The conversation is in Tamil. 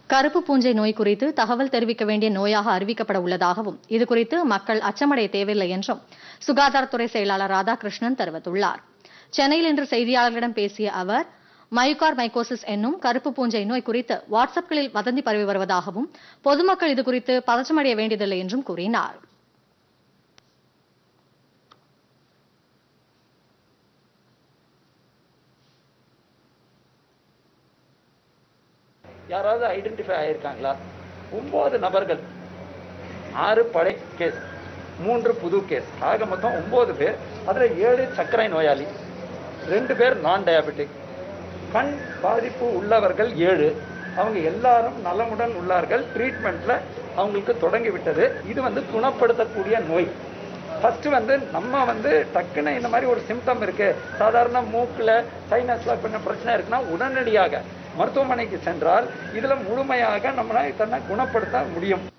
கருப்பு பூஞ்சை நோய் குறித்து தகவல் தெரிவிக்க வேண்டிய நோயாக அறிவிக்கப்பட உள்ளதாகவும் இது குறித்து மக்கள் அச்சமடைய தேவையில்லை என்றும் சுகாதாரத்துறை செயலாளர் ராதாகிருஷ்ணன் தெரிவித்துள்ளார் சென்னையில் இன்று செய்தியாளர்களிடம் பேசிய அவர் மயுகார் மைகோசிஸ் என்னும் கருப்பு பூஞ்சை நோய் குறித்து வாட்ஸ்அப்களில் வதந்தி பரவி வருவதாகவும் பொதுமக்கள் இது குறித்து பதற்றமடைய வேண்டியதில்லை என்றும் கூறினார் யாராவது ஐடென்டிஃபை ஆயிருக்காங்களா ஒன்பது நபர்கள் ஆறு படை கேஸ் மூன்று புது கேஸ் ஆக மொத்தம் ஒன்பது பேர் அதில் ஏழு சர்க்கரை நோயாளி ரெண்டு பேர் நான் டயபெட்டிக் கண் பாதிப்பு உள்ளவர்கள் ஏழு அவங்க எல்லாரும் நலமுடன் உள்ளார்கள் ட்ரீட்மெண்ட்ல அவங்களுக்கு தொடங்கி விட்டது இது வந்து குணப்படுத்தக்கூடிய நோய் ஃபர்ஸ்ட் வந்து நம்ம வந்து டக்குன்னு இந்த மாதிரி ஒரு சிம்டம் இருக்கு சாதாரண மூக்குல சைனஸ்ல கொஞ்சம் பிரச்சனை இருக்குன்னா உடனடியாக மருத்துவமனைக்கு சென்றால் இதுல முழுமையாக நம்மளால தன்னை குணப்படுத்த முடியும்